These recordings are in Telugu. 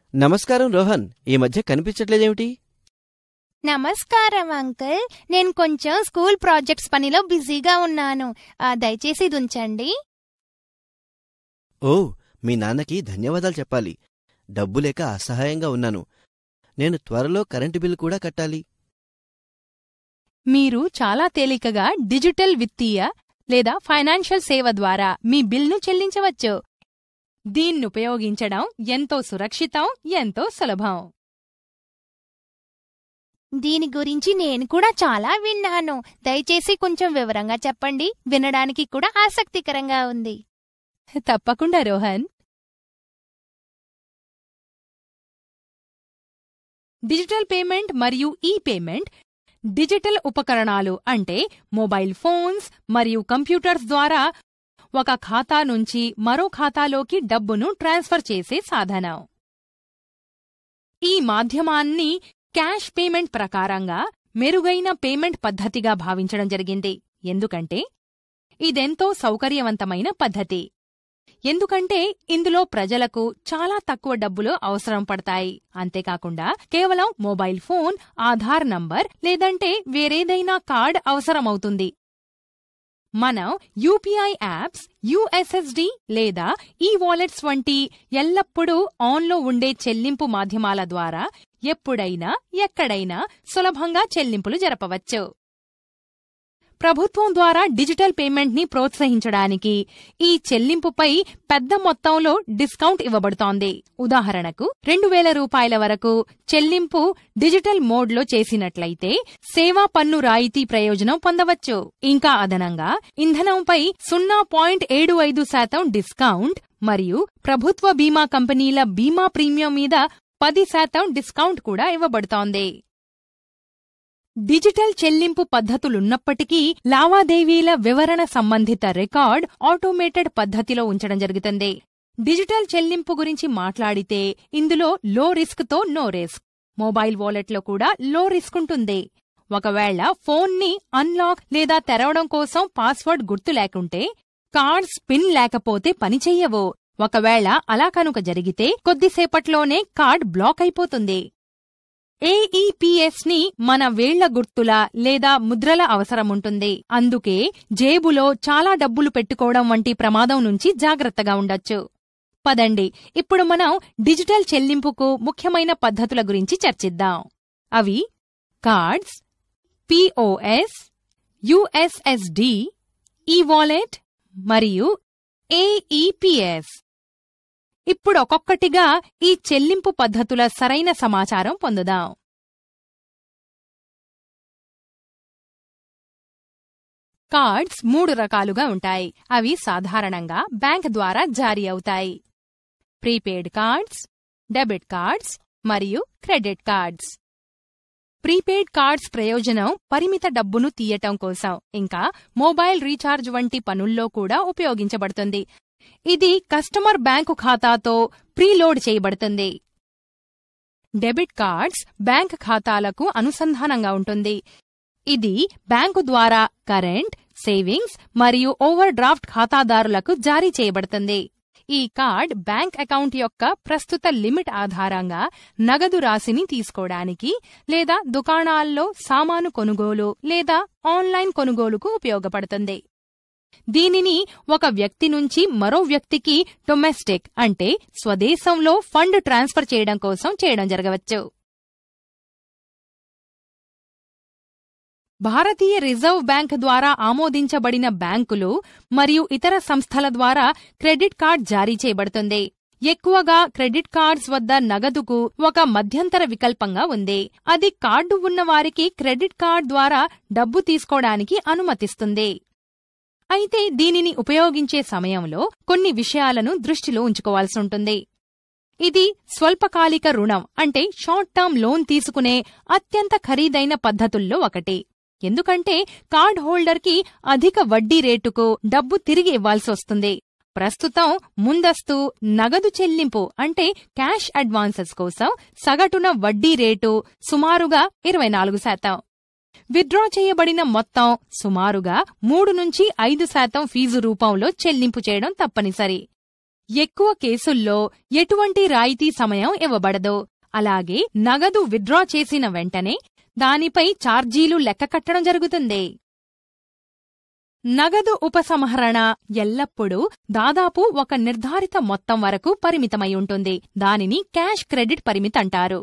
నమస్కారం రోహన్ ఈ మధ్య కనిపించట్లేదేమిటి నమస్కారం అంకుల్ నేను కొంచెం స్కూల్ ప్రాజెక్ట్స్ పనిలో బిజీగా ఉన్నాను ఆ, దయచేసి ఇది ఉంచండి ఓ మీ నాన్నకి ధన్యవాదాలు చెప్పాలి డబ్బు లేక అసహాయంగా ఉన్నాను నేను త్వరలో కరెంటు బిల్లు కూడా కట్టాలి మీరు చాలా తేలికగా డిజిటల్ విత్తీయ లేదా ఫైనాన్షియల్ సేవ ద్వారా మీ బిల్ను చెల్లించవచ్చు దీన్నుపయోగించడం ఎంతో సురక్షితం ఎంతో సులభం దీని గురించి నేను కూడా చాలా విన్నాను దయచేసి కొంచెం వివరంగా చెప్పండి వినడానికి కూడా ఆసక్తికరంగా ఉంది తప్పకుండా రోహన్ డిజిటల్ పేమెంట్ మరియు ఈ పేమెంట్ డిజిటల్ ఉపకరణాలు అంటే మొబైల్ ఫోన్స్ మరియు కంప్యూటర్స్ ద్వారా ఒక ఖాతా నుంచి మరో ఖాతాలోకి డబ్బును ట్రాన్స్ఫర్ చేసే సాధనం ఈ మాధ్యమాన్ని క్యాష్ పేమెంట్ ప్రకారంగా మెరుగైన పేమెంట్ పద్ధతిగా భావించడం జరిగింది ఎందుకంటే ఇదెంతో సౌకర్యవంతమైన పద్ధతి ఎందుకంటే ఇందులో ప్రజలకు చాలా తక్కువ డబ్బులు అవసరం పడతాయి అంతేకాకుండా కేవలం మొబైల్ ఫోన్ ఆధార్ నంబర్ లేదంటే వేరేదైనా కార్డ్ అవసరమవుతుంది మనం యూపీఐ యాప్స్ యుఎస్ఎస్డి లేదా ఈ వాలెట్స్ వంటి ఎల్లప్పుడూ ఆన్లో ఉండే చెల్లింపు మాధ్యమాల ద్వారా ఎప్పుడైనా ఎక్కడైనా సులభంగా చెల్లింపులు జరపవచ్చు ప్రభుత్వం ద్వారా డిజిటల్ పేమెంట్ని ప్రోత్సహించడానికి ఈ చెల్లింపుపై పెద్ద మొత్తంలో డిస్కౌంట్ ఇవ్వబడుతోంది ఉదాహరణకు రెండు వేల రూపాయల వరకు చెల్లింపు డిజిటల్ మోడ్లో చేసినట్లయితే సేవా పన్ను రాయితీ ప్రయోజనం పొందవచ్చు ఇంకా అదనంగా ఇంధనంపై సున్నా పాయింట్ ఏడు ఐదు శాతం డిస్కౌంట్ మరియు ప్రభుత్వ బీమా కంపెనీల బీమా ప్రీమియం మీద పది శాతం డిస్కౌంట్ కూడా ఇవ్వబడుతోంది డిజిటల్ చెల్లింపు పద్ధతులున్నప్పటికీ లావాదేవీల వివరణ సంబంధిత రికార్డ్ ఆటోమేటెడ్ పద్ధతిలో ఉంచడం జరుగుతుంది డిజిటల్ చెల్లింపు గురించి మాట్లాడితే ఇందులో లో రిస్క్ తో నో రిస్క్ మొబైల్ వాలెట్లో కూడా లో రిస్క్ ఉంటుంది ఒకవేళ ఫోన్ని అన్లాక్ లేదా తెరవడం కోసం పాస్వర్డ్ గుర్తు లేకుంటే కార్డ్స్ పిన్ లేకపోతే పనిచెయ్యవు ఒకవేళ అలా కనుక జరిగితే కొద్దిసేపట్లోనే కార్డ్ బ్లాక్ అయిపోతుంది ఏఈపీఎస్ ని మన వేళ్ల గుర్తుల లేదా ముద్రల అవసరముంటుంది అందుకే జేబులో చాలా డబ్బులు పెట్టుకోవడం వంటి ప్రమాదం నుంచి జాగ్రత్తగా ఉండొచ్చు పదండి ఇప్పుడు మనం డిజిటల్ చెల్లింపుకు ముఖ్యమైన పద్ధతుల గురించి చర్చిద్దాం అవి cards POS USSD e wallet మరియు ఏఈపీఎస్ ఇప్పుడు ఒక్కొక్కటిగా ఈ చెల్లింపు పద్ధతుల సరైన సమాచారం పొందుదాం కార్డ్స్ మూడు రకాలుగా ఉంటాయి అవి సాధారణంగా బ్యాంక్ ద్వారా జారీ అవుతాయి ప్రీపెయిడ్ కార్డ్స్ డెబిట్ కార్డ్స్ మరియు క్రెడిట్ కార్డ్స్ ప్రీపెయిడ్ కార్డ్స్ ప్రయోజనం పరిమిత డబ్బును తీయటం కోసం ఇంకా మొబైల్ రీఛార్జ్ వంటి పనుల్లో కూడా ఉపయోగించబడుతుంది ఇది కస్టమర్ బ్యాంకు ఖాతాతో ప్రీలోడ్ చేయబడుతుంది డెబిట్ కార్డ్స్ బ్యాంక్ ఖాతాలకు అనుసంధానంగా ఉంటుంది ఇది బ్యాంకు ద్వారా కరెంట్ సేవింగ్స్ మరియు ఓవర్ డ్రాఫ్ట్ ఖాతాదారులకు జారీ చేయబడుతుంది ఈ కార్డ్ బ్యాంక్ అకౌంట్ యొక్క ప్రస్తుత లిమిట్ ఆధారంగా నగదు రాశిని తీసుకోవడానికి లేదా దుకాణాల్లో సామాను కొనుగోలు లేదా ఆన్లైన్ కొనుగోలుకు ఉపయోగపడుతుంది దీనిని ఒక వ్యక్తి నుంచి మరో వ్యక్తికి డొమెస్టిక్ అంటే స్వదేశంలో ఫండ్ ట్రాన్స్ఫర్ చేయడం కోసం చేయడం జరగవచ్చు భారతీయ రిజర్వ్ బ్యాంక్ ద్వారా ఆమోదించబడిన బ్యాంకులు మరియు ఇతర సంస్థల ద్వారా క్రెడిట్ కార్డ్ జారీ చేయబడుతుంది ఎక్కువగా క్రెడిట్ కార్డ్స్ వద్ద నగదుకు ఒక మధ్యంతర వికల్పంగా ఉంది అది కార్డు ఉన్న వారికి క్రెడిట్ కార్డ్ ద్వారా డబ్బు తీసుకోవడానికి అనుమతిస్తుంది అయితే దీనిని ఉపయోగించే సమయంలో కొన్ని విషయాలను దృష్టిలో ఉంచుకోవాల్సి ఉంటుంది ఇది స్వల్పకాలిక రుణం అంటే షార్ట్ టర్మ్ లోన్ తీసుకునే అత్యంత ఖరీదైన పద్ధతుల్లో ఒకటి ఎందుకంటే కార్డ్ హోల్డర్కి అధిక వడ్డీ రేటుకు డబ్బు తిరిగి ఇవ్వాల్సి వస్తుంది ప్రస్తుతం ముందస్తు నగదు చెల్లింపు అంటే క్యాష్ అడ్వాన్సెస్ కోసం సగటున వడ్డీ రేటు సుమారుగా ఇరవై నాలుగు శాతం విత్డ్రా చేయబడిన మొత్తం సుమారుగా మూడు నుంచి ఐదు శాతం ఫీజు రూపంలో చెల్లింపు చేయడం తప్పనిసరి ఎక్కువ కేసుల్లో ఎటువంటి రాయితీ సమయం ఇవ్వబడదు అలాగే నగదు విత్డ్రా చేసిన వెంటనే దానిపై ఛార్జీలు లెక్క కట్టడం జరుగుతుంది నగదు ఉపసంహరణ ఎల్లప్పుడూ దాదాపు ఒక నిర్ధారిత మొత్తం వరకు పరిమితమై ఉంటుంది దానిని క్యాష్ క్రెడిట్ పరిమితి అంటారు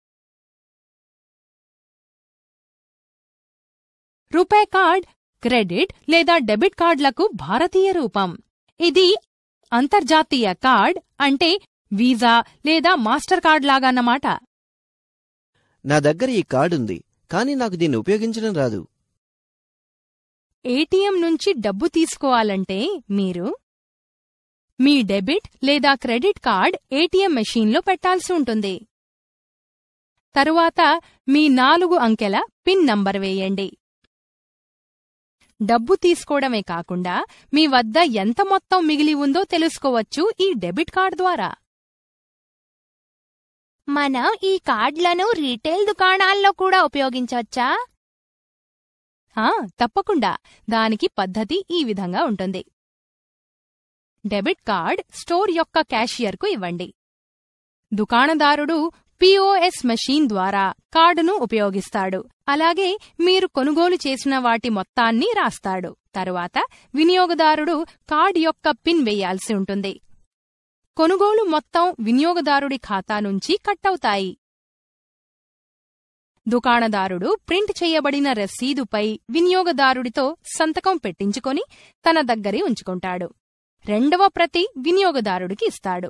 రూపే కార్డ్ క్రెడిట్ లేదా డెబిట్ కార్డులకు భారతీయ రూపం ఇది అంతర్జాతీయ కార్డ్ అంటే వీసా లేదా మాస్టర్ కార్డ్ లాగాన్నమాట నా దగ్గర ఈ కార్డుంది కానీ నాకు దీన్ని ఉపయోగించడం రాదు ఏటీఎం నుంచి డబ్బు తీసుకోవాలంటే మీరు మీ డెబిట్ లేదా క్రెడిట్ కార్డ్ ఏటీఎం మెషీన్లో పెట్టాల్సి ఉంటుంది తరువాత మీ నాలుగు అంకెల పిన్ నంబర్ వేయండి డబ్బు తీసుకోవడమే కాకుండా మీ వద్ద ఎంత మొత్తం మిగిలి ఉందో తెలుసుకోవచ్చు ఈ డెబిట్ కార్డ్ ద్వారా మనం ఈ కార్డులను రీటైల్ దుకాణాల్లో కూడా ఉపయోగించవచ్చా ఆ తప్పకుండా దానికి పద్ధతి ఈ విధంగా ఉంటుంది డెబిట్ కార్డ్ స్టోర్ యొక్క క్యాషియర్కు ఇవ్వండి దుకాణదారుడు పిఓఎస్ మెషీన్ ద్వారా కార్డును ఉపయోగిస్తాడు అలాగే మీరు కొనుగోలు చేసిన వాటి మొత్తాన్ని రాస్తాడు తరువాత వినియోగదారుడు కార్డ్ యొక్క పిన్ వేయాల్సి ఉంటుంది కొనుగోలు మొత్తం వినియోగదారుడి ఖాతా నుంచి కట్టవుతాయి దుకాణదారుడు ప్రింట్ చేయబడిన రసీదుపై వినియోగదారుడితో సంతకం పెట్టించుకొని తన దగ్గరే ఉంచుకుంటాడు రెండవ ప్రతి వినియోగదారుడికి ఇస్తాడు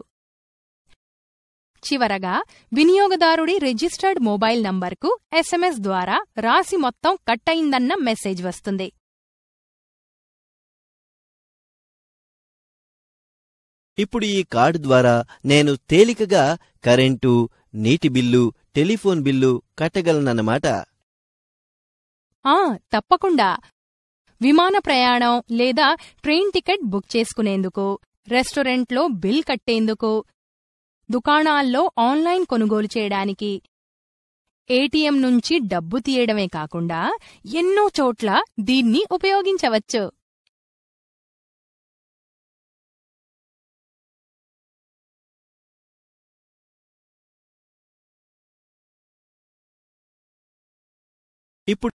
చివరగా వినియోగదారుడి రిజిస్టర్డ్ మొబైల్ నంబర్కు ఎస్ఎంఎస్ ద్వారా రాసి మొత్తం కట్ అయిందన్న మెసేజ్ వస్తుంది ఇప్పుడు ఈ కార్డు ద్వారా నేను తేలికగా కరెంటు నీటి బిల్లు టెలిఫోన్ బిల్లు కట్టగలనన్నమాట ఆ తప్పకుండా విమాన ప్రయాణం లేదా ట్రైన్ టికెట్ బుక్ చేసుకునేందుకు రెస్టారెంట్లో బిల్ కట్టేందుకు దుకాణాల్లో ఆన్లైన్ కొనుగోలు చేయడానికి ఏటీఎం నుంచి డబ్బు తీయడమే కాకుండా ఎన్నో చోట్ల దీన్ని ఉపయోగించవచ్చు ఇప్పుడు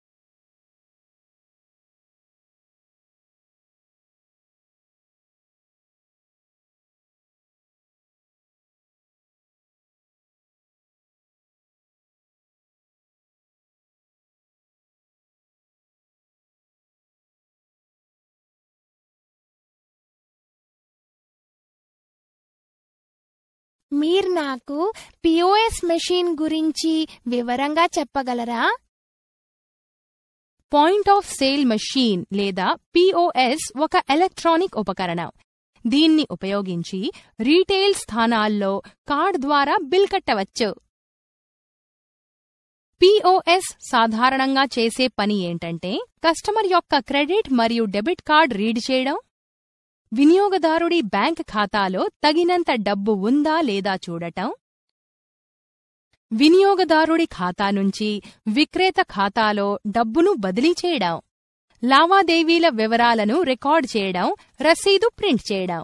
మీరు నాకు పిఓఎస్ మెషిన్ గురించి వివరంగా చెప్పగలరా పాయింట్ ఆఫ్ సేల్ మెషీన్ లేదా పిఓఎస్ ఒక ఎలక్ట్రానిక్ ఉపకరణం దీన్ని ఉపయోగించి రీటైల్ స్థానాల్లో కార్డ్ ద్వారా బిల్ కట్టవచ్చు పిఓఎస్ సాధారణంగా చేసే పని ఏంటంటే కస్టమర్ యొక్క క్రెడిట్ మరియు డెబిట్ కార్డ్ రీడ్ చేయడం వినియోగదారుడి బ్యాంక్ ఖాతాలో తగినంత డబ్బు ఉందా లేదా చూడటం వినియోగదారుడి ఖాతా నుంచి విక్రేత ఖాతాలో డబ్బును బదిలీ చేయడం లావాదేవీల వివరాలను రికార్డ్ చేయడం రసీదు ప్రింట్ చేయడం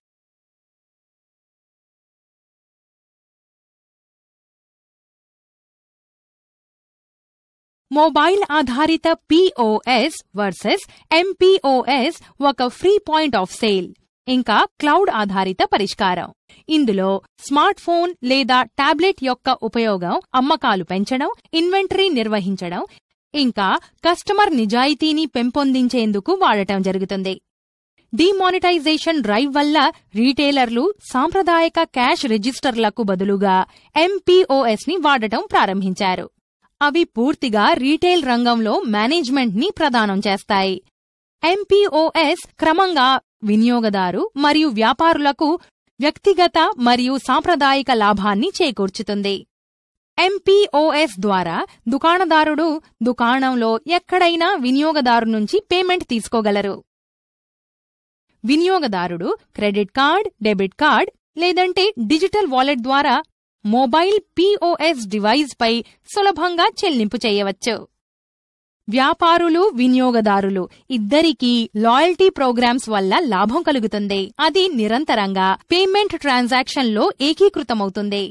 మొబైల్ ఆధారిత పిఓఎస్ వర్సెస్ ఎంపీఓఎస్ ఒక ఫ్రీ పాయింట్ ఆఫ్ సేల్ ఇంకా క్లౌడ్ ఆధారిత పరిష్కారం ఇందులో స్మార్ట్ ఫోన్ లేదా టాబ్లెట్ యొక్క ఉపయోగం అమ్మకాలు పెంచడం ఇన్వెంటరీ నిర్వహించడం ఇంకా కస్టమర్ నిజాయితీని పెంపొందించేందుకు వాడటం జరుగుతుంది డిమానిటైజేషన్ డ్రైవ్ వల్ల రీటైలర్లు సాంప్రదాయక క్యాష్ రిజిస్టర్లకు బదులుగా ఎంపీఓఎస్ ని వాడటం ప్రారంభించారు అవి పూర్తిగా రీటైల్ రంగంలో మేనేజ్మెంట్ ని ప్రదానం చేస్తాయి ఎంపీఓఎస్ క్రమంగా వినియోగదారు మరియు వ్యాపారులకు వ్యక్తిగత మరియు సాంప్రదాయిక లాభాన్ని చేకూర్చుతుంది ఎంపీఓఎస్ ద్వారా దుకాణదారుడు దుకాణంలో ఎక్కడైనా వినియోగదారు నుంచి పేమెంట్ తీసుకోగలరు వినియోగదారుడు క్రెడిట్ కార్డ్ డెబిట్ కార్డ్ లేదంటే డిజిటల్ వాలెట్ ద్వారా మొబైల్ పీఓఎస్ డివైస్ పై సులభంగా చెల్లింపు చేయవచ్చు వ్యాపారులు వినియోగదారులు ఇద్దరికీ లాయల్టీ ప్రోగ్రామ్స్ వల్ల లాభం కలుగుతుంది అది నిరంతరంగా పేమెంట్ ట్రాన్సాక్షన్లో ఏకీకృతమవుతుంది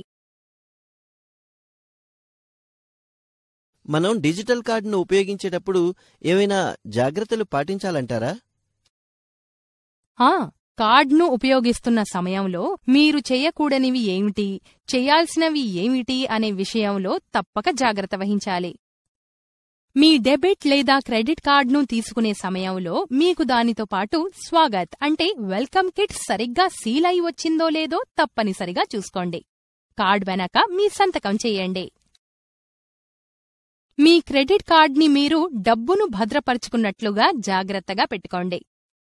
మనం డిజిటల్ కార్డును ఉపయోగించేటప్పుడు ఏమైనా జాగ్రత్తలు పాటించాలంటారా ఆ కార్డ్ను ఉపయోగిస్తున్న సమయంలో మీరు చేయకూడనివి ఏమిటి చేయాల్సినవి ఏమిటి అనే విషయంలో తప్పక జాగ్రత్త వహించాలి మీ డెబిట్ లేదా క్రెడిట్ కార్డును తీసుకునే సమయంలో మీకు దానితో పాటు స్వాగత్ అంటే వెల్కమ్ కిట్ సరిగ్గా సీల్ అయి వచ్చిందో లేదో తప్పనిసరిగా చూసుకోండి కార్డ్ వెనక మీ సంతకం చేయండి మీ క్రెడిట్ కార్డ్ని మీరు డబ్బును భద్రపరుచుకున్నట్లుగా జాగ్రత్తగా పెట్టుకోండి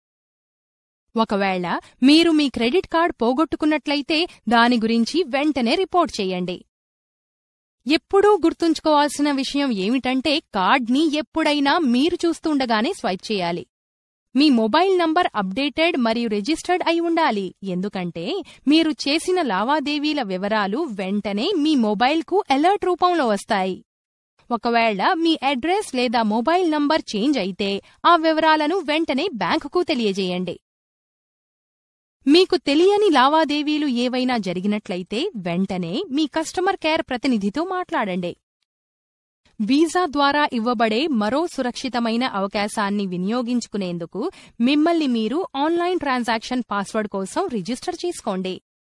ఒకవేళ మీరు మీ క్రెడిట్ కార్డ్ పోగొట్టుకున్నట్లయితే దాని గురించి వెంటనే రిపోర్ట్ చేయండి ఎప్పుడూ గుర్తుంచుకోవాల్సిన విషయం ఏమిటంటే కార్డ్ని ఎప్పుడైనా మీరు చూస్తుండగానే స్వైప్ చేయాలి మీ మొబైల్ నంబర్ అప్డేటెడ్ మరియు రిజిస్టర్డ్ అయి ఉండాలి ఎందుకంటే మీరు చేసిన లావాదేవీల వివరాలు వెంటనే మీ మొబైల్కు అలర్ట్ రూపంలో వస్తాయి ఒకవేళ మీ అడ్రస్ లేదా మొబైల్ నంబర్ చేంజ్ అయితే ఆ వివరాలను వెంటనే బ్యాంకుకు తెలియజేయండి మీకు తెలియని లావాదేవీలు ఏవైనా జరిగినట్లయితే వెంటనే మీ కస్టమర్ కేర్ ప్రతినిధితో మాట్లాడండి వీసా ద్వారా ఇవ్వబడే మరో సురక్షితమైన అవకాశాన్ని వినియోగించుకునేందుకు మిమ్మల్ని మీరు ఆన్లైన్ ట్రాన్సాక్షన్ పాస్వర్డ్ కోసం రిజిస్టర్ చేసుకోండి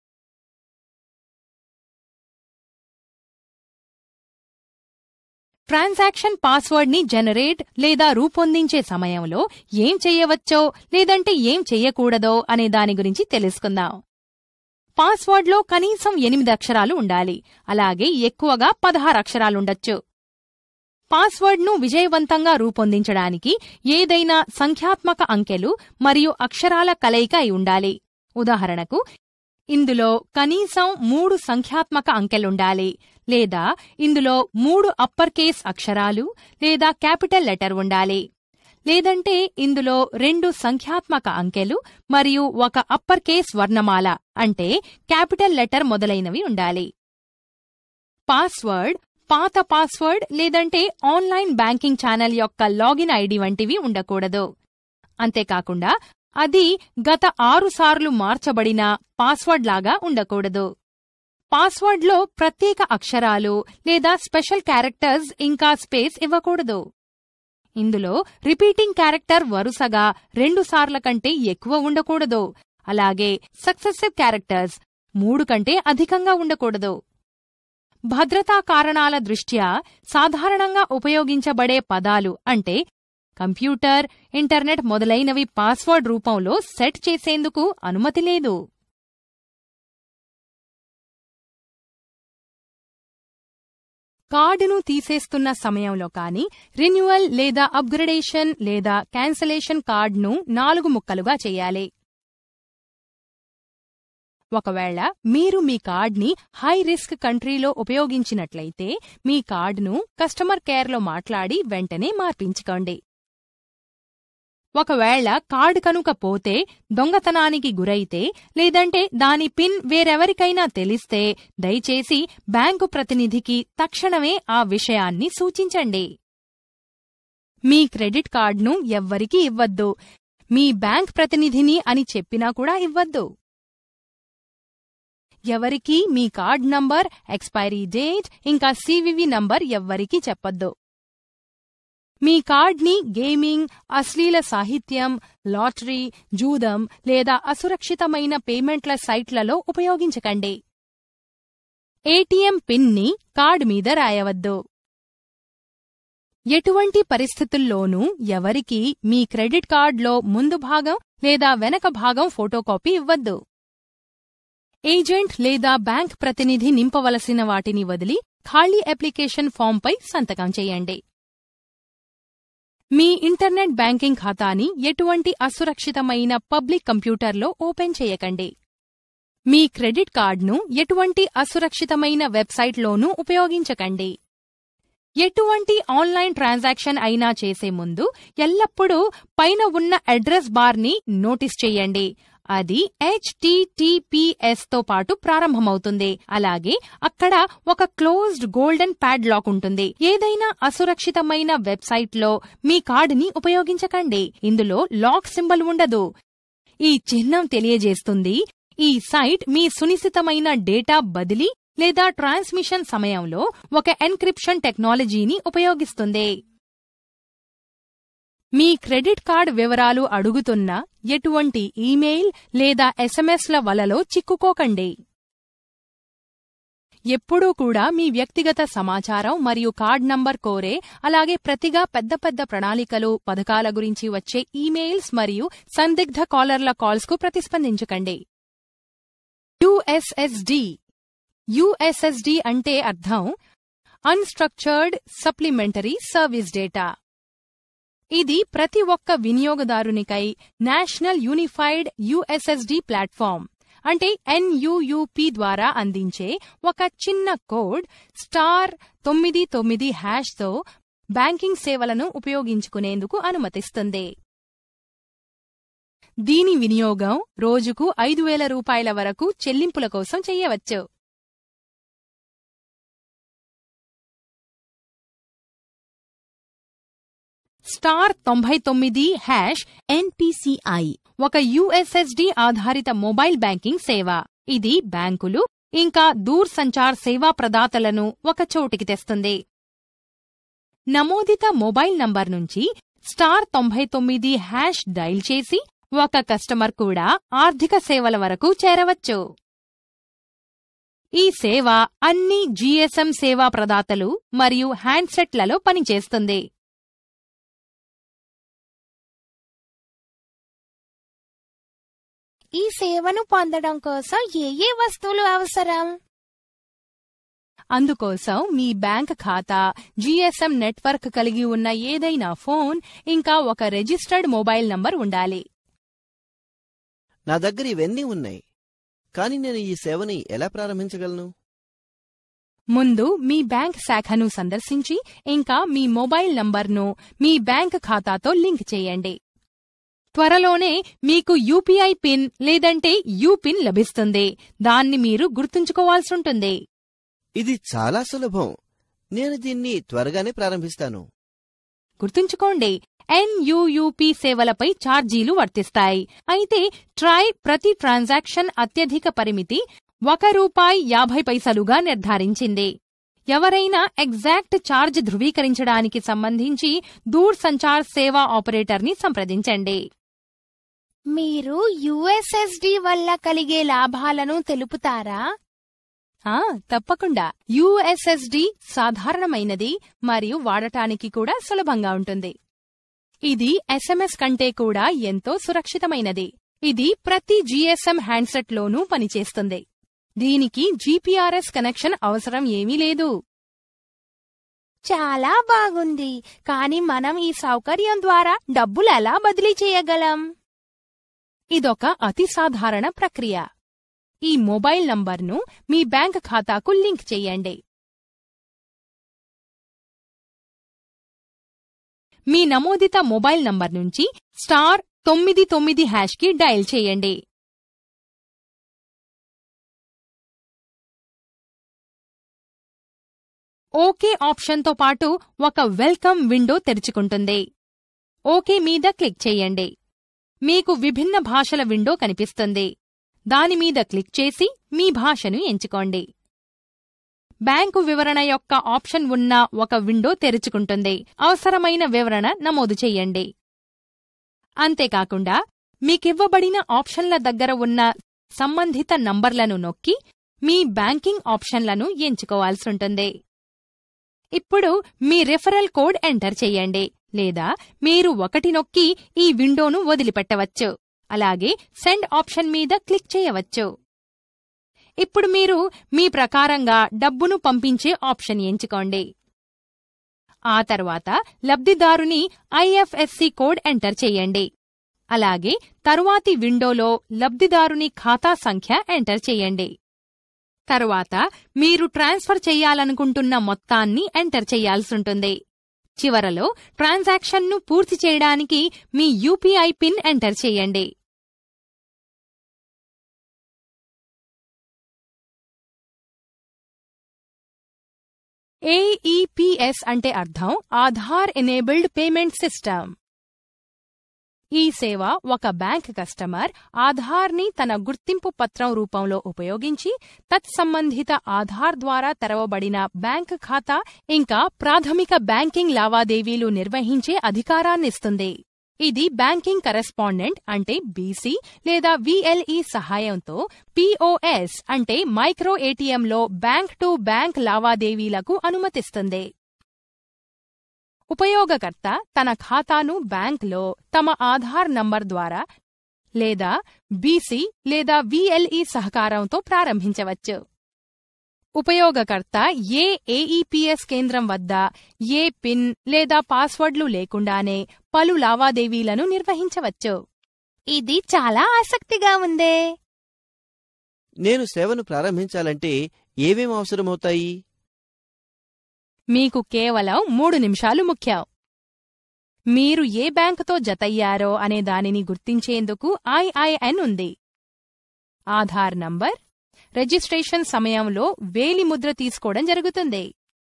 ట్రాన్సాక్షన్ పాస్వర్డ్ ని జనరేట్ లేదా రూపొందించే సమయంలో ఏం చెయ్యవచ్చో లేదంటే ఏం చెయ్యకూడదో అనే దాని గురించి తెలుసుకుందాం పాస్వర్డ్లో కనీసం ఎనిమిది అక్షరాలు ఉండాలి అలాగే ఎక్కువగా పదహారు అక్షరాలుండొచ్చు పాస్వర్డ్ను విజయవంతంగా రూపొందించడానికి ఏదైనా సంఖ్యాత్మక అంకెలు మరియు అక్షరాల కలయిక అయి ఉండాలి ఉదాహరణకు ఇందులో కనీసం మూడు సంఖ్యాత్మక అంకెలుండాలి లేదా ఇందులో మూడు అప్పర్ కేస్ అక్షరాలు లేదా క్యాపిటల్ లెటర్ ఉండాలి లేదంటే ఇందులో రెండు సంఖ్యాత్మక అంకెలు మరియు ఒక అప్పర్ కేస్ వర్ణమాల అంటే క్యాపిటల్ లెటర్ మొదలైనవి ఉండాలి పాస్వర్డ్ పాత పాస్వర్డ్ లేదంటే ఆన్లైన్ బ్యాంకింగ్ ఛానల్ యొక్క లాగిన్ ఐడి వంటివి ఉండకూడదు అంతేకాకుండా అది గత ఆరు సార్లు మార్చబడిన పాస్వర్డ్ లాగా ఉండకూడదు పాస్వర్డ్లో ప్రత్యేక అక్షరాలు లేదా స్పెషల్ క్యారెక్టర్స్ ఇంకా స్పేస్ ఇవ్వకూడదు ఇందులో రిపీటింగ్ క్యారెక్టర్ వరుసగా రెండు సార్ల కంటే ఎక్కువ ఉండకూడదు అలాగే సక్సెసివ్ క్యారెక్టర్స్ మూడు కంటే అధికంగా ఉండకూడదు భద్రతా కారణాల దృష్ట్యా సాధారణంగా ఉపయోగించబడే పదాలు అంటే కంప్యూటర్ ఇంటర్నెట్ మొదలైనవి పాస్వర్డ్ రూపంలో సెట్ చేసేందుకు అనుమతి లేదు కార్డును తీసేస్తున్న సమయంలో కానీ రిన్యువల్ లేదా అప్గ్రేడేషన్ లేదా క్యాన్సలేషన్ కార్డును నాలుగు ముక్కలుగా చేయాలి ఒకవేళ మీరు మీ కార్డ్ని హై రిస్క్ కంట్రీలో ఉపయోగించినట్లయితే మీ కార్డును కస్టమర్ కేర్లో మాట్లాడి వెంటనే మార్పించుకోండి ఒకవేళ కార్డు కనుక పోతే దొంగతనానికి గురైతే లేదంటే దాని పిన్ వేరెవరికైనా తెలిస్తే దయచేసి బ్యాంకు ప్రతినిధికి తక్షణమే ఆ విషయాన్ని సూచించండి మీ క్రెడిట్ కార్డును ఎవ్వరికీ ఇవ్వద్దు మీ బ్యాంక్ ప్రతినిధిని అని చెప్పినా కూడా ఇవ్వద్దు ఎవరికీ మీ కార్డ్ నంబర్ ఎక్స్పైరీ డేట్ ఇంకా సివివి నంబర్ ఎవ్వరికీ చెప్పొద్దు మీ కార్డ్ని గేమింగ్ అశ్లీల సాహిత్యం లాటరీ జూదం లేదా అసురక్షితమైన పేమెంట్ల సైట్లలో ఉపయోగించకండి ఏటీఎం పిన్ని కార్డ్ మీద రాయవద్దు ఎటువంటి పరిస్థితుల్లోనూ ఎవరికీ మీ క్రెడిట్ కార్డ్లో ముందు భాగం లేదా వెనక భాగం ఫోటోకాపీ ఇవ్వద్దు ఏజెంట్ లేదా బ్యాంక్ ప్రతినిధి నింపవలసిన వాటిని వదిలి ఖాళీ అప్లికేషన్ ఫాంపై సంతకం చేయండి మీ ఇంటర్నెట్ బ్యాంకింగ్ ఖాతాని ఎటువంటి అసురక్షితమైన పబ్లిక్ కంప్యూటర్లో ఓపెన్ చేయకండి మీ క్రెడిట్ కార్డ్ను ఎటువంటి అసురక్షితమైన వెబ్సైట్లోనూ ఉపయోగించకండి ఎటువంటి ఆన్లైన్ ట్రాన్సాక్షన్ అయినా చేసే ముందు ఎల్లప్పుడూ పైన ఉన్న అడ్రస్ బార్ని నోటీస్ చేయండి అది హెచ్టిటిపిఎస్ తో పాటు ప్రారంభమవుతుంది అలాగే అక్కడ ఒక క్లోజ్డ్ గోల్డెన్ ప్యాడ్ లాక్ ఉంటుంది ఏదైనా అసురక్షితమైన వెబ్సైట్ లో మీ కార్డుని ఉపయోగించకండి ఇందులో లాక్ సింబల్ ఉండదు ఈ చిహ్నం తెలియజేస్తుంది ఈ సైట్ మీ సునిశ్చితమైన డేటా బదిలీ లేదా ట్రాన్స్మిషన్ సమయంలో ఒక ఎన్క్రిప్షన్ టెక్నాలజీని ఉపయోగిస్తుంది మీ క్రెడిట్ కార్డ్ వివరాలు అడుగుతున్న ఎటువంటి ఈమెయిల్ లేదా ఎస్ఎంఎస్ల వలలో చిక్కుకోకండి ఎప్పుడూ కూడా మీ వ్యక్తిగత సమాచారం మరియు కార్డ్ నంబర్ కోరే అలాగే ప్రతిగా పెద్ద పెద్ద ప్రణాళికలు పథకాల గురించి వచ్చే ఈమెయిల్స్ మరియు సందిగ్ధ కాలర్ల కాల్స్కు ప్రతిస్పందించకండి యుఎస్ఎస్డి యుఎస్ఎస్డి అంటే అర్థం అన్స్ట్రక్చర్డ్ సప్లిమెంటరీ సర్వీస్ డేటా ఇది ప్రతి ఒక్క వినియోగదారునికై నేషనల్ యూనిఫైడ్ యుఎస్ఎస్డి ప్లాట్ఫామ్ అంటే ఎన్యుయుపి ద్వారా అందించే ఒక చిన్న కోడ్ స్టార్ తొమ్మిది తొమ్మిది హ్యాష్తో బ్యాంకింగ్ సేవలను ఉపయోగించుకునేందుకు అనుమతిస్తుంది దీని వినియోగం రోజుకు ఐదు వేల రూపాయల వరకు చెల్లింపుల కోసం చేయవచ్చు స్టార్ తొంభై తొమ్మిది హ్యాష్ NPCI ఒక యుఎస్ఎస్డి ఆధారిత మొబైల్ బ్యాంకింగ్ సేవ ఇది బ్యాంకులు ఇంకా దూర్ సంచార్ సేవా ప్రదాతలను ఒక చోటికి తెస్తుంది నమోదిత మొబైల్ నంబర్ నుంచి స్టార్ తొంభై తొమ్మిది హ్యాష్ డైల్ చేసి ఒక కస్టమర్ కూడా ఆర్థిక సేవల వరకు చేరవచ్చు ఈ సేవ అన్ని జీఎస్ఎం సేవా ప్రదాతలు మరియు హ్యాండ్సెట్లలో పనిచేస్తుంది ఈ సేవను పొందడం కోసం ఏ ఏ వస్తువులు అవసరం అందుకోసం మీ బ్యాంక్ ఖాతా జీఎస్ఎం నెట్వర్క్ కలిగి ఉన్న ఏదైనా ఫోన్ ఇంకా ఒక రిజిస్టర్డ్ మొబైల్ నంబర్ ఉండాలి నా దగ్గర ఇవన్నీ ఉన్నాయి కానీ నేను ఈ సేవని ఎలా ప్రారంభించగలను ముందు మీ బ్యాంక్ శాఖను సందర్శించి ఇంకా మీ మొబైల్ నంబర్ను మీ బ్యాంక్ ఖాతాతో లింక్ చేయండి త్వరలోనే మీకు యూపీఐ పిన్ లేదంటే యూపిన్ లభిస్తుంది దాన్ని మీరు గుర్తుంచుకోవాల్సుంటుంది ఇది చాలా సులభం నేను దీన్ని త్వరగానే ప్రారంభిస్తాను గుర్తుంచుకోండి ఎన్యుయుపి సేవలపై ఛార్జీలు వర్తిస్తాయి అయితే ట్రై ప్రతి ట్రాన్సాక్షన్ అత్యధిక పరిమితి ఒక రూపాయి యాభై పైసలుగా నిర్ధారించింది ఎవరైనా ఎగ్జాక్ట్ ఛార్జ్ ధృవీకరించడానికి సంబంధించి దూర్ సంచార్ సేవా ఆపరేటర్ని సంప్రదించండి మీరు యుఎస్ఎస్డి వల్ల కలిగే లాభాలను తెలుపుతారా ఆ తప్పకుండా యుఎస్ఎస్డి సాధారణమైనది మరియు వాడటానికి కూడా సులభంగా ఉంటుంది ఇది ఎస్ఎంఎస్ కంటే కూడా ఎంతో సురక్షితమైనది ఇది ప్రతి జీఎస్ఎం హ్యాండ్సెట్లోనూ పనిచేస్తుంది దీనికి జీపీఆర్ఎస్ కనెక్షన్ అవసరం ఏమీ లేదు చాలా బాగుంది కానీ మనం ఈ సౌకర్యం ద్వారా డబ్బులు ఎలా బదిలీ చేయగలం ఇదొక అతి సాధారణ ప్రక్రియ ఈ మొబైల్ నంబర్ను మీ బ్యాంక్ ఖాతాకు లింక్ చేయండి మీ నమోదిత మొబైల్ నంబర్ నుంచి స్టార్ తొమ్మిది తొమ్మిది హ్యాష్కి డయల్ చేయండి ఓకే ఆప్షన్తో పాటు ఒక వెల్కమ్ విండో తెరుచుకుంటుంది ఓకే మీద క్లిక్ చేయండి మీకు విభిన్న భాషల విండో కనిపిస్తుంది దానిమీద క్లిక్ చేసి మీ భాషను ఎంచుకోండి బ్యాంకు వివరణ యొక్క ఆప్షన్ ఉన్న ఒక విండో తెరుచుకుంటుంది అవసరమైన వివరణ నమోదు చెయ్యండి అంతేకాకుండా మీకివ్వబడిన ఆప్షన్ల దగ్గర ఉన్న సంబంధిత నంబర్లను నొక్కి మీ బ్యాంకింగ్ ఆప్షన్లను ఎంచుకోవాల్సుంటుంది ఇప్పుడు మీ రిఫరల్ కోడ్ ఎంటర్ చెయ్యండి లేదా మీరు ఒకటి నొక్కి ఈ విండోను వదిలిపెట్టవచ్చు అలాగే సెండ్ ఆప్షన్ మీద క్లిక్ చేయవచ్చు ఇప్పుడు మీరు మీ ప్రకారంగా డబ్బును పంపించే ఆప్షన్ ఎంచుకోండి ఆ తర్వాత లబ్ధిదారుని ఐఎఫ్ఎస్సి కోడ్ ఎంటర్ చేయండి అలాగే తరువాతి విండోలో లబ్ధిదారుని ఖాతా సంఖ్య ఎంటర్ చేయండి తరువాత మీరు ట్రాన్స్ఫర్ చేయాలనుకుంటున్న మొత్తాన్ని ఎంటర్ చేయాల్సుంటుంది చివరలో ట్రాన్సాక్షన్ను పూర్తి చేయడానికి మీ యూపీఐ పిన్ ఎంటర్ చేయండి ఏఈపిఎస్ అంటే అర్థం ఆధార్ ఎనేబుల్డ్ పేమెంట్ సిస్టమ్ ఈ సేవ ఒక బ్యాంక్ కస్టమర్ ఆధార్ని తన గుర్తింపు పత్రం రూపంలో ఉపయోగించి తత్సంబంధిత ఆధార్ ద్వారా తెరవబడిన బ్యాంక్ ఖాతా ఇంకా ప్రాథమిక బ్యాంకింగ్ లావాదేవీలు నిర్వహించే అధికారాన్నిస్తుంది ఇది బ్యాంకింగ్ కరెస్పాండెంట్ అంటే బీసీ లేదా విఎల్ఈ సహాయంతో పిఓఎస్ అంటే మైక్రో ఏటీఎంలో బ్యాంక్ టు బ్యాంక్ లావాదేవీలకు అనుమతిస్తుంది ఉపయోగకర్త తన ఖాతాను బ్యాంక్లో తమ ఆధార్ నంబర్ ద్వారా లేదా బీసీ లేదా విఎల్ఈ సహకారంతో ప్రారంభించవచ్చు ఉపయోగకర్త ఏ ఏఈపీఎస్ కేంద్రం వద్ద ఏ పిన్ లేదా పాస్వర్డ్లు లేకుండానే పలు లావాదేవీలను నిర్వహించవచ్చు ఇది చాలా ఆసక్తిగా ఉందే నేను సేవను ప్రారంభించాలంటే ఏమేం అవసరమవుతాయి మీకు కేవలం మూడు నిమిషాలు ముఖ్యం మీరు ఏ బ్యాంకుతో జతయ్యారో అనే దానిని గుర్తించేందుకు ఐఐఎన్ ఉంది ఆధార్ నంబర్ రిజిస్ట్రేషన్ సమయంలో వేలి ముద్ర తీసుకోవడం జరుగుతుంది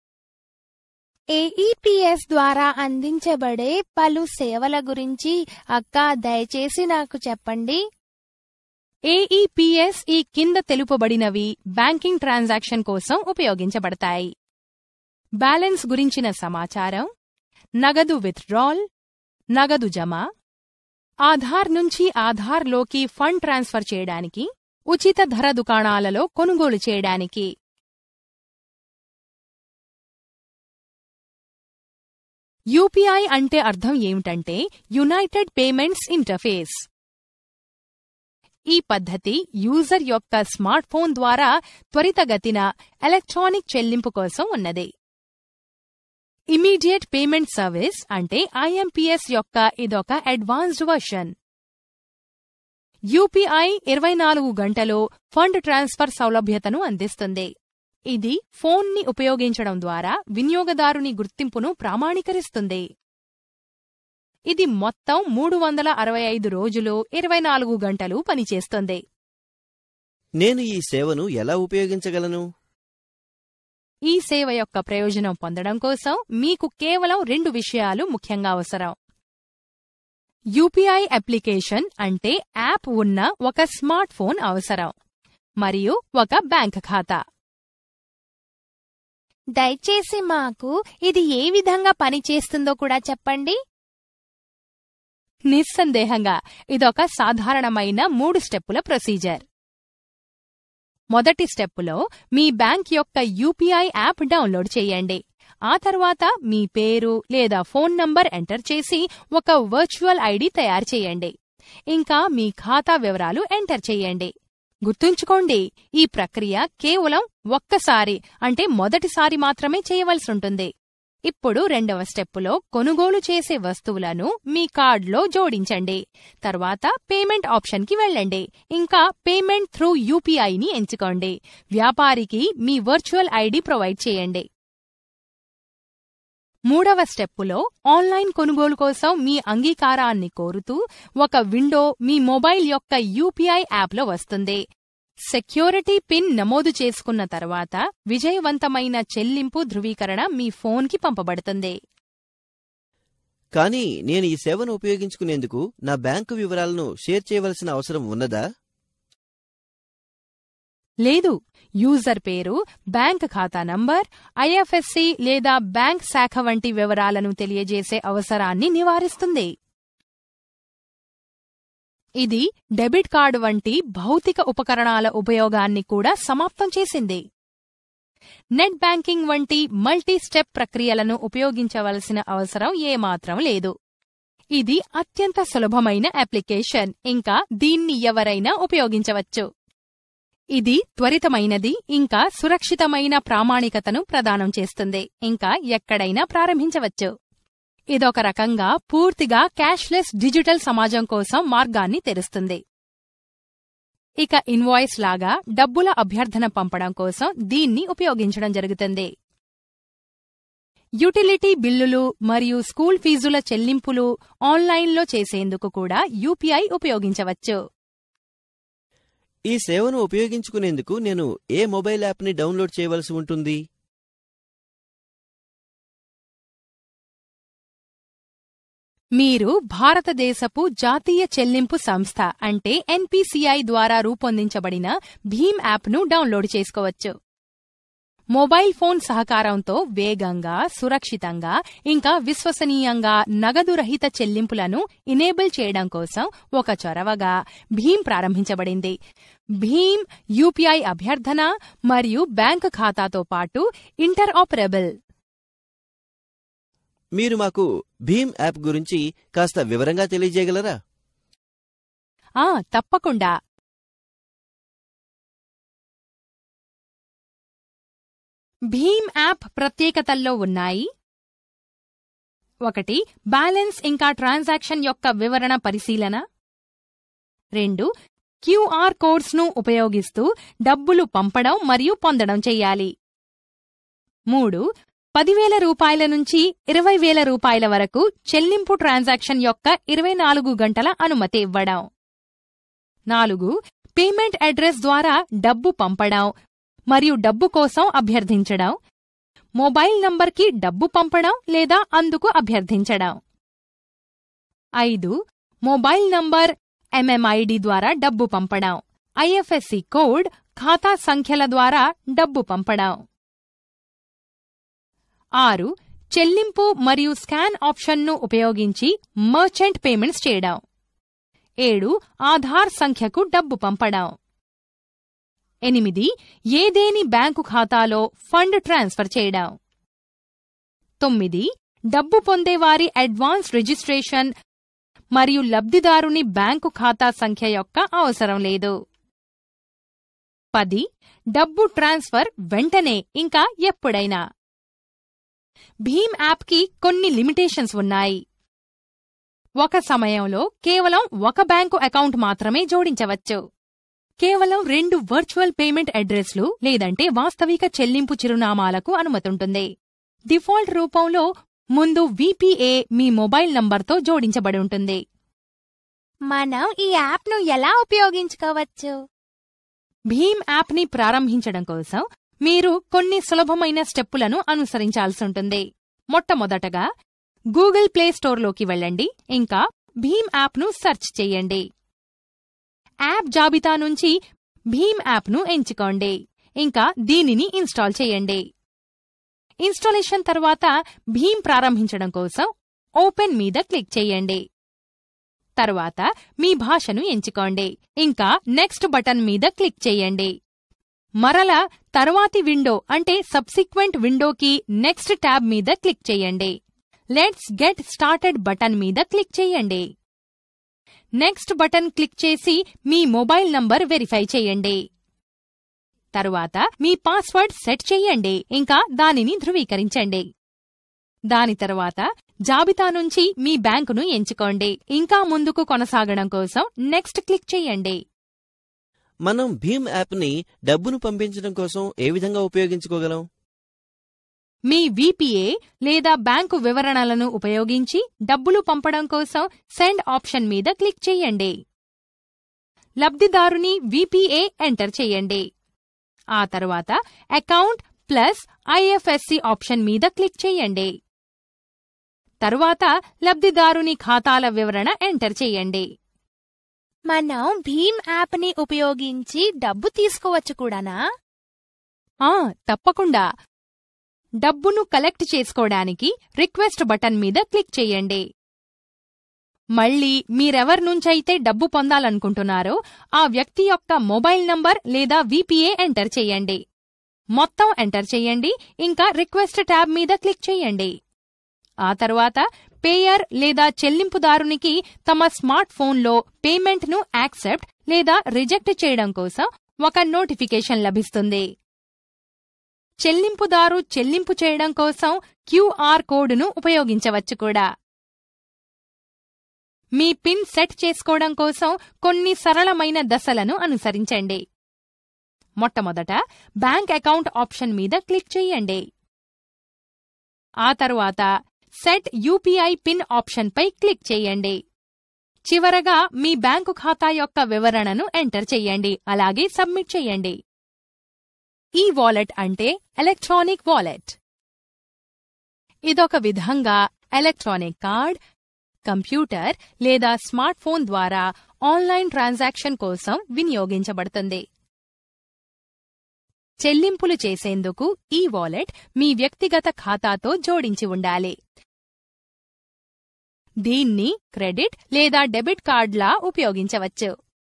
ఏఈపీఎస్ ద్వారా అందించబడే పలు సేవల గురించి అక్క దయచేసి నాకు చెప్పండి ఏఈపీఎస్ ఈ కింద తెలుపబడినవి బ్యాంకింగ్ ట్రాన్సాక్షన్ కోసం ఉపయోగించబడతాయి బ్యాలెన్స్ గురించిన సమాచారం నగదు విత్డ్రాల్ నగదు జమ ఆధార్ నుంచి ఆధార్లోకి ఫండ్ ట్రాన్స్ఫర్ చేయడానికి ఉచిత ధర దుకాణాలలో కొనుగోలు చేయడానికి యూపీఐ అంటే అర్థం ఏమిటంటే యునైటెడ్ పేమెంట్స్ ఇంటర్ఫేస్ ఈ పద్ధతి యూజర్ యొక్క స్మార్ట్ ఫోన్ ద్వారా త్వరితగతిన ఎలక్ట్రానిక్ చెల్లింపు కోసం ఉన్నది ఇమీడియట్ పేమెంట్ సర్వీస్ అంటే ఐఎంపీఎస్ యొక్క ఇదొక అడ్వాన్స్డ్ వర్షన్ యూపీఐ ఇరవై నాలుగు గంటలు ఫండ్ ట్రాన్స్ఫర్ సౌలభ్యతను అందిస్తుంది ఇది ఫోన్ని ఉపయోగించడం ద్వారా వినియోగదారుని గుర్తింపును ప్రామాణీకరిస్తుంది ఇది మొత్తం మూడు వందల అరవై ఐదు రోజులు ఇరవై నాలుగు గంటలు పనిచేస్తుంది నేను ఈ సేవను ఎలా ఉపయోగించగలను ఈ సేవ యొక్క ప్రయోజనం పొందడం కోసం మీకు కేవలం రెండు విషయాలు ముఖ్యంగా అవసరం యూపీఐ అప్లికేషన్ అంటే యాప్ ఉన్న ఒక స్మార్ట్ ఫోన్ అవసరం మరియు ఒక బ్యాంక్ ఖాతా దయచేసి మాకు ఇది ఏ విధంగా పనిచేస్తుందో కూడా చెప్పండి నిస్సందేహంగా ఇదొక సాధారణమైన మూడు స్టెప్పుల ప్రొసీజర్ మొదటి స్టెప్పులో మీ బ్యాంక్ యొక్క యూపీఐ యాప్ డౌన్లోడ్ చేయండి ఆ తర్వాత మీ పేరు లేదా ఫోన్ నంబర్ ఎంటర్ చేసి ఒక వర్చువల్ ఐడి తయారు చేయండి ఇంకా మీ ఖాతా వివరాలు ఎంటర్ చేయండి గుర్తుంచుకోండి ఈ ప్రక్రియ కేవలం ఒక్కసారి అంటే మొదటిసారి మాత్రమే చేయవలసి ఉంటుంది ఇప్పుడు రెండవ స్టెప్పులో కొనుగోలు చేసే వస్తువులను మీ కార్డులో జోడించండి తర్వాత పేమెంట్ ఆప్షన్కి వెళ్ళండి ఇంకా పేమెంట్ త్రూ యూపీఐని ఎంచుకోండి వ్యాపారికి మీ వర్చువల్ ఐడి ప్రొవైడ్ చేయండి మూడవ స్టెప్పులో ఆన్లైన్ కొనుగోలు కోసం మీ అంగీకారాన్ని కోరుతూ ఒక విండో మీ మొబైల్ యొక్క యూపీఐ యాప్లో వస్తుంది సెక్యూరిటీ పిన్ నమోదు చేసుకున్న తర్వాత విజయవంతమైన చెల్లింపు ధృవీకరణ మీ ఫోన్కి పంపబడుతుంది కానీ నేను ఈ సేవను ఉపయోగించుకునేందుకు నా బ్యాంకు వివరాలను షేర్ చేయవలసిన అవసరం ఉన్నదా లేదు యూజర్ పేరు బ్యాంక్ ఖాతా నంబర్ ఐఎఫ్ఎస్సి లేదా బ్యాంక్ శాఖ వంటి వివరాలను తెలియజేసే అవసరాన్ని నివారిస్తుంది ఇది డెబిట్ కార్డు వంటి భౌతిక ఉపకరణాల ఉపయోగాన్ని కూడా సమాప్తం చేసింది నెట్ బ్యాంకింగ్ వంటి మల్టీ స్టెప్ ప్రక్రియలను ఉపయోగించవలసిన అవసరం ఏమాత్రం లేదు ఇది అత్యంత సులభమైన అప్లికేషన్ ఇంకా దీన్ని ఎవరైనా ఉపయోగించవచ్చు ఇది త్వరితమైనది ఇంకా సురక్షితమైన ప్రామాణికతను ప్రదానం చేస్తుంది ఇంకా ఎక్కడైనా ప్రారంభించవచ్చు ఇదొక రకంగా పూర్తిగా క్యాష్లెస్ డిజిటల్ సమాజం కోసం మార్గాన్ని తెరుస్తుంది ఇక ఇన్వాయిస్ లాగా డబ్బుల అభ్యర్థన పంపడం కోసం దీన్ని ఉపయోగించడం జరుగుతుంది యుటిలిటీ బిల్లులు మరియు స్కూల్ ఫీజుల చెల్లింపులు ఆన్లైన్లో చేసేందుకు కూడా యూపీఐ ఉపయోగించవచ్చు ఈ సేవను ఉపయోగించుకునేందుకు నేను ఏ మొబైల్ యాప్ని డౌన్లోడ్ చేయవలసి ఉంటుంది మీరు భారతదేశపు జాతీయ చెల్లింపు సంస్థ అంటే ఎన్పిసిఐ ద్వారా రూపొందించబడిన భీమ్ యాప్ను డౌన్లోడ్ చేసుకోవచ్చు మొబైల్ ఫోన్ సహకారంతో వేగంగా సురక్షితంగా ఇంకా విశ్వసనీయంగా నగదు రహిత చెల్లింపులను ఇనేబుల్ చేయడం కోసం ఒక చొరవగా భీమ్ ప్రారంభించబడింది భీమ్ యూపీఐ అభ్యర్థన మరియు బ్యాంకు ఖాతాతో పాటు ఇంటర్ ఆపరబుల్ మీరు మాకు భీమ్ యాప్ గురించి కాస్త వివరంగా తెలియజేయగలరా ఆ తప్పకుండా భీమ్ యాప్ ప్రత్యేకతల్లో ఉన్నాయి ఒకటి బ్యాలెన్స్ ఇంకా ట్రాన్సాక్షన్ యొక్క వివరణ పరిశీలన రెండు క్యూఆర్ కోడ్స్ను ఉపయోగిస్తూ డబ్బులు పంపడం మరియు పొందడం చెయ్యాలి మూడు పదివేల రూపాయల నుంచి ఇరవై వేల రూపాయల వరకు చెల్లింపు ట్రాన్సాక్షన్ యొక్క ఇరవై నాలుగు గంటల అనుమతి ఇవ్వడం నాలుగు పేమెంట్ అడ్రస్ ద్వారా డబ్బు పంపడం మరియు డబ్బు కోసం అభ్యర్థించడం మొబైల్ నంబర్కి డబ్బు పంపడం లేదా అందుకు అభ్యర్థించడం ఐదు మొబైల్ నంబర్ ఎంఎంఐడి ద్వారా డబ్బు పంపడం ఐఎఫ్ఎస్సి కోడ్ ఖాతా సంఖ్యల ద్వారా డబ్బు పంపడం ఆరు చెల్లింపు మరియు స్కాన్ ఆప్షన్ను ఉపయోగించి మర్చెంట్ పేమెంట్స్ చేయడం ఏడు ఆధార్ సంఖ్యకు డబ్బు పంపడం ఎనిమిది ఏదేని బ్యాంకు ఖాతాలో ఫండ్ ట్రాన్స్ఫర్ చేయడం తొమ్మిది డబ్బు పొందేవారి అడ్వాన్స్ రిజిస్ట్రేషన్ మరియు లబ్ధిదారుని బ్యాంకు ఖాతా సంఖ్య యొక్క అవసరం లేదు పది డబ్బు ట్రాన్స్ఫర్ వెంటనే ఇంకా ఎప్పుడైనా భీమ్ యాప్కి కొన్ని లిమిటేషన్స్ ఉన్నాయి ఒక సమయంలో కేవలం ఒక బ్యాంకు అకౌంట్ మాత్రమే జోడించవచ్చు కేవలం రెండు వర్చువల్ పేమెంట్ అడ్రస్లు లేదంటే వాస్తవిక చెల్లింపు చిరునామాలకు అనుమతుంటుంది డిఫాల్ట్ రూపంలో ముందు విపిఏ మీ మొబైల్ నంబర్తో జోడించబడి ఉంటుంది మనం ఈ యాప్ను ఎలా ఉపయోగించుకోవచ్చు భీమ్ యాప్ని ప్రారంభించడం కోసం మీరు కొన్ని సులభమైన స్టెప్పులను అనుసరించాల్సుంటుంది మొట్టమొదటగా గూగుల్ ప్లే స్టోర్లోకి వెళ్ళండి ఇంకా భీమ్ యాప్ను సెర్చ్ చేయండి యాప్ జాబితా నుంచి భీమ్ యాప్ను ఎంచుకోండి ఇంకా దీనిని ఇన్స్టాల్ చేయండి ఇన్స్టాలేషన్ తర్వాత భీమ్ ప్రారంభించడం కోసం ఓపెన్ మీద క్లిక్ చేయండి తర్వాత మీ భాషను ఎంచుకోండి ఇంకా నెక్స్ట్ బటన్ మీద క్లిక్ చేయండి మరలా తర్వాతి విండో అంటే సబ్సిక్వెంట్ విండోకి నెక్స్ట్ ట్యాబ్ మీద క్లిక్ చేయండి లెట్స్ గెట్ స్టార్టెడ్ బటన్ మీద క్లిక్ చేయండి నెక్స్ట్ బటన్ క్లిక్ చేసి మీ మొబైల్ నంబర్ వెరిఫై చేయండి తరువాత మీ పాస్వర్డ్ సెట్ చేయండి ఇంకా దానిని ధృవీకరించండి దాని తరువాత జాబితా నుంచి మీ బ్యాంకును ఎంచుకోండి ఇంకా ముందుకు కొనసాగడం కోసం నెక్స్ట్ క్లిక్ చేయండి మనం భీమ్ యాప్ని డబ్బును పంపించడం కోసం ఏ విధంగా ఉపయోగించుకోగలం మీ విపిఏ లేదా బ్యాంకు వివరణలను ఉపయోగించి డబ్బులు పంపడం కోసం సెండ్ ఆప్షన్ మీద క్లిక్ చేయండి లబ్ధిదారుని విపిఏ ఎంటర్ చేయండి ఆ తరువాత అకౌంట్ ప్లస్ ఐఎఫ్ఎస్సి ఆప్షన్ మీద క్లిక్ చేయండి తరువాత లబ్ధిదారుని ఖాతాల వివరణ ఎంటర్ చేయండి మనం భీమ్ యాప్ని ఉపయోగించి డబ్బు తీసుకోవచ్చు కూడానా ఆ తప్పకుండా డబ్బును కలెక్ట్ చేసుకోవడానికి రిక్వెస్ట్ బటన్ మీద క్లిక్ చేయండి మళ్ళీ మీరెవరి నుంచైతే డబ్బు పొందాలనుకుంటున్నారో ఆ వ్యక్తి యొక్క మొబైల్ నంబర్ లేదా విపిఏ ఎంటర్ చేయండి మొత్తం ఎంటర్ చేయండి ఇంకా రిక్వెస్ట్ ట్యాబ్ మీద క్లిక్ చేయండి ఆ తర్వాత పేయర్ లేదా చెల్లింపుదారునికి తమ స్మార్ట్ ఫోన్లో పేమెంట్ను యాక్సెప్ట్ లేదా రిజెక్ట్ చేయడం కోసం ఒక నోటిఫికేషన్ లభిస్తుంది చెల్లింపుదారు చెల్లింపు చేయడం కోసం క్యూఆర్ కోడ్ను ఉపయోగించవచ్చు కూడా మీ పిన్ సెట్ చేసుకోవడం కోసం కొన్ని సరళమైన దశలను అనుసరించండి మొట్టమొదట బ్యాంక్ అకౌంట్ ఆప్షన్ మీద క్లిక్ చేయండి ఆ తరువాత సెట్ యూపీఐ పిన్ ఆప్షన్పై క్లిక్ చేయండి చివరగా మీ బ్యాంకు ఖాతా యొక్క వివరణను ఎంటర్ చేయండి అలాగే సబ్మిట్ చేయండి ఈ వాలెట్ అంటే ఎలక్ట్రానిక్ వాలెట్ ఇదొక విధంగా ఎలక్ట్రానిక్ కార్డ్ కంప్యూటర్ లేదా స్మార్ట్ ఫోన్ ద్వారా ఆన్లైన్ ట్రాన్సాక్షన్ కోసం వినియోగించబడుతుంది చెల్లింపులు చేసేందుకు ఈ వాలెట్ మీ వ్యక్తిగత ఖాతాతో జోడించి ఉండాలి దీన్ని క్రెడిట్ లేదా డెబిట్ కార్డ్లా ఉపయోగించవచ్చు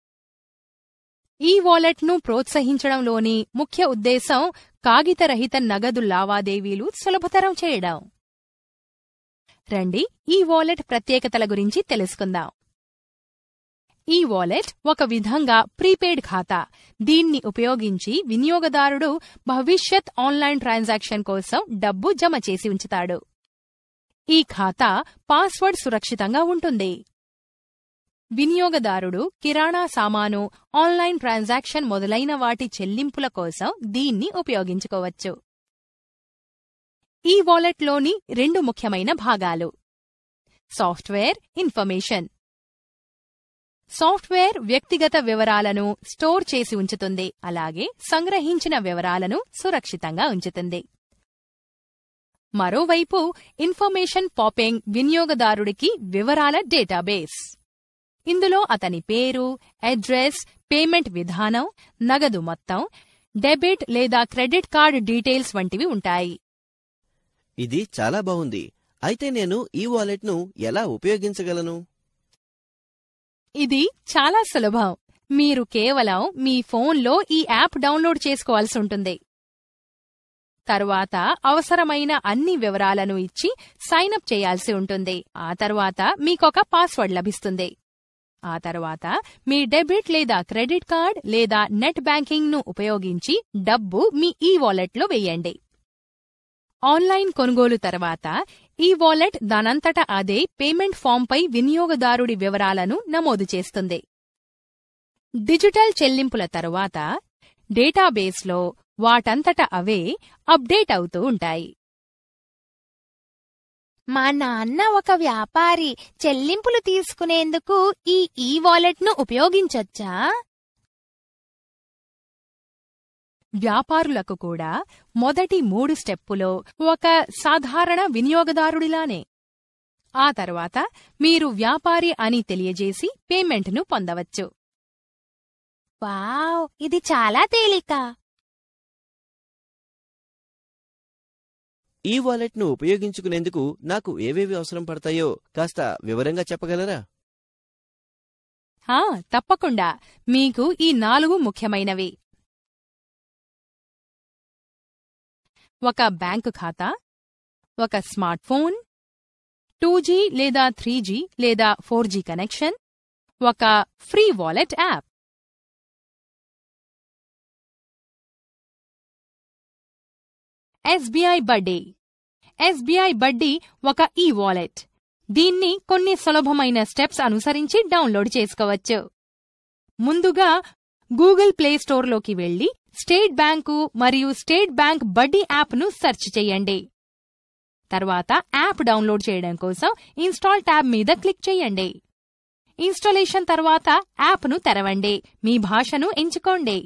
ఈ వాలెట్ను ప్రోత్సహించడంలోని ముఖ్య ఉద్దేశం కాగితరహిత నగదు లావాదేవీలు సులభతరం చేయడం రండి ఈ వాలెట్ ప్రత్యేకతల గురించి తెలుసుకుందాం ఈ వాలెట్ ఒక విధంగా ప్రీపెయిడ్ ఖాతా దీన్ని ఉపయోగించి వినియోగదారుడు భవిష్యత్ ఆన్లైన్ ట్రాన్సాక్షన్ కోసం డబ్బు జమ చేసి ఉంచుతాడు ఈ ఖాతా పాస్వర్డ్ సురక్షితంగా ఉంటుంది వినియోగదారుడు కిరాణా సామాను ఆన్లైన్ ట్రాన్సాక్షన్ మొదలైన వాటి చెల్లింపుల కోసం దీన్ని ఉపయోగించుకోవచ్చు ఈ వాలెట్లోని రెండు ముఖ్యమైన భాగాలు సాఫ్ట్వేర్ ఇన్ఫర్మేషన్ సాఫ్ట్వేర్ వ్యక్తిగత వివరాలను స్టోర్ చేసి ఉంచుతుంది అలాగే సంగ్రహించిన వివరాలను సురక్షితంగా ఉంచుతుంది మరోవైపు ఇన్ఫర్మేషన్ పాపింగ్ వినియోగదారుడికి వివరాల డేటాబేస్ ఇందులో అతని పేరు అడ్రస్ పేమెంట్ విధానం నగదు మొత్తం డెబిట్ లేదా క్రెడిట్ కార్డ్ డీటెయిల్స్ వంటివి ఉంటాయి ఇది చాలా బావుంది అయితే నేను ఈ వాలెట్ను ఎలా ఉపయోగించగలను ఇది చాలా సులభం మీరు కేవలం మీ ఫోన్లో ఈ యాప్ డౌన్లోడ్ చేసుకోవాల్సి ఉంటుంది తరువాత అవసరమైన అన్ని వివరాలను ఇచ్చి సైనప్ చేయాల్సి ఉంటుంది ఆ తర్వాత మీకొక పాస్వర్డ్ లభిస్తుంది ఆ తర్వాత మీ డెబిట్ లేదా క్రెడిట్ కార్డ్ లేదా నెట్ బ్యాంకింగ్ను ఉపయోగించి డబ్బు మీ ఈ వాలెట్లో వేయండి ఆన్లైన్ కొనుగోలు తర్వాత ఈ వాలెట్ దానంతట అదే పేమెంట్ ఫామ్పై వినియోగదారుడి వివరాలను నమోదు చేస్తుంది డిజిటల్ చెల్లింపుల తరువాత డేటాబేస్లో వాటంతట అవే అప్డేట్ అవుతూ ఉంటాయి మా నాన్న ఒక వ్యాపారి చెల్లింపులు తీసుకునేందుకు ఈ ఈ వాలెట్ను ఉపయోగించొచ్చా వ్యాపారులకు కూడా మొదటి మూడు స్టెప్పులో ఒక సాధారణ వినియోగదారుడిలానే ఆ తర్వాత మీరు వ్యాపారి అని తెలియజేసి పేమెంట్ను పొందవచ్చు వావ్ ఇది చాలా తేలిక ఈ వాలెట్ను ఉపయోగించుకునేందుకు నాకు ఏవేవి అవసరం పడతాయో కాస్త వివరంగా చెప్పగలరా ఆ తప్పకుండా మీకు ఈ నాలుగు ముఖ్యమైనవి ఒక బ్యాంకు ఖాతా ఒక స్మార్ట్ ఫోన్ టూ జీ లేదా త్రీ జీ లేదా ఫోర్ జీ కనెక్షన్ ఒక free wallet app SBI buddy SBI buddy ఒక ఈ వాలెట్ దీన్ని కొన్ని సులభమైన స్టెప్స్ అనుసరించి డౌన్లోడ్ చేసుకోవచ్చు ముందుగా గూగుల్ ప్లే స్టోర్లోకి వెళ్లి స్టేట్ బ్యాంకు మరియు స్టేట్ బ్యాంక్ బడ్డీ యాప్ను సెర్చ్ చేయండి తర్వాత యాప్ డౌన్లోడ్ చేయడం కోసం ఇన్స్టాల్ ట్యాబ్ మీద క్లిక్ చేయండి ఇన్స్టాలేషన్ తర్వాత యాప్ను తెరవండి మీ భాషను ఎంచుకోండి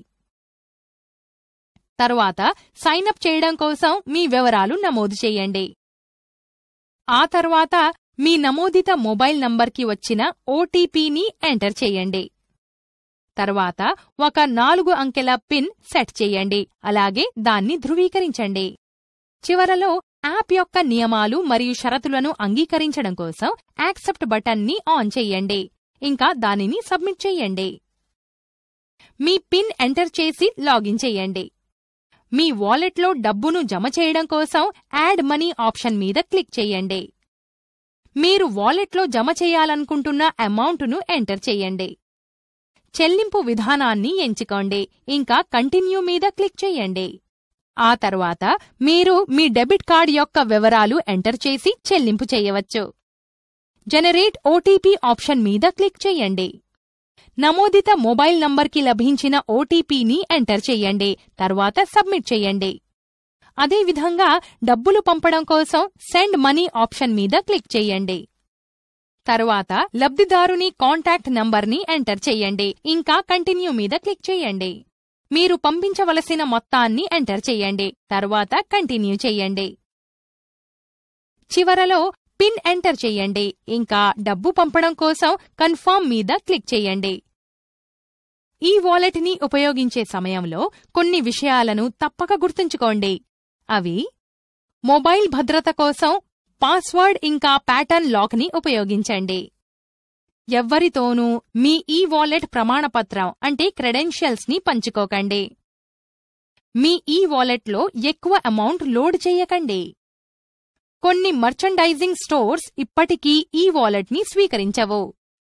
తరువాత సైన్ అప్ చేయడం కోసం మీ వివరాలు నమోదు చేయండి ఆ తర్వాత మీ నమోదిత మొబైల్ నంబర్కి వచ్చిన ఓటీపీని ఎంటర్ చేయండి తర్వాత ఒక నాలుగు అంకెల పిన్ సెట్ చేయండి అలాగే దాన్ని ధృవీకరించండి చివరలో యాప్ యొక్క నియమాలు మరియు షరతులను అంగీకరించడం కోసం యాక్సెప్ట్ బటన్ని ఆన్ చెయ్యండి ఇంకా దానిని సబ్మిట్ చెయ్యండి మీ పిన్ ఎంటర్ చేసి లాగిన్ చెయ్యండి మీ వాలెట్లో డబ్బును జమ చేయడం కోసం యాడ్ మనీ ఆప్షన్ మీద క్లిక్ చేయండి మీరు వాలెట్లో జమ చేయాలనుకుంటున్న అమౌంట్ను ఎంటర్ చేయండి చెల్లింపు విధానాన్ని ఎంచుకోండి ఇంకా కంటిన్యూ మీద క్లిక్ చేయండి ఆ తర్వాత మీరు మీ డెబిట్ కార్డ్ యొక్క వివరాలు ఎంటర్ చేసి చెల్లింపు చేయవచ్చు జనరేట్ ఓటీపీ ఆప్షన్ మీద క్లిక్ చేయండి నమోదిత మొబైల్ నంబర్కి లభించిన ఓటీపీని ఎంటర్ చేయండి తర్వాత సబ్మిట్ చేయండి అదేవిధంగా డబ్బులు పంపడం కోసం సెండ్ మనీ ఆప్షన్ మీద క్లిక్ చేయండి తరువాత లబ్ధిదారుని కాంటాక్ట్ నంబర్ని ఎంటర్ చేయండి ఇంకా కంటిన్యూ మీద క్లిక్ చేయండి మీరు పంపించవలసిన మొత్తాన్ని ఎంటర్ చేయండి తర్వాత కంటిన్యూ చేయండి చివరలో పిన్ ఎంటర్ చేయండి ఇంకా డబ్బు పంపడం కోసం కన్ఫర్మ్ మీద క్లిక్ చేయండి ఈ వాలెట్ని ఉపయోగించే సమయంలో కొన్ని విషయాలను తప్పక గుర్తుంచుకోండి అవి మొబైల్ భద్రత కోసం పాస్వర్డ్ ఇంకా ప్యాటర్న్ లాక్ని ఉపయోగించండి ఎవ్వరితోనూ మీ ఈ వాలెట్ ప్రమాణపత్రం అంటే క్రెడెన్షియల్స్ ని పంచుకోకండి మీ ఈ వాలెట్లో ఎక్కువ అమౌంట్ లోడ్ చేయకండి కొన్ని మర్చండైజింగ్ స్టోర్స్ ఇప్పటికీ ఈ వాలెట్ని స్వీకరించవు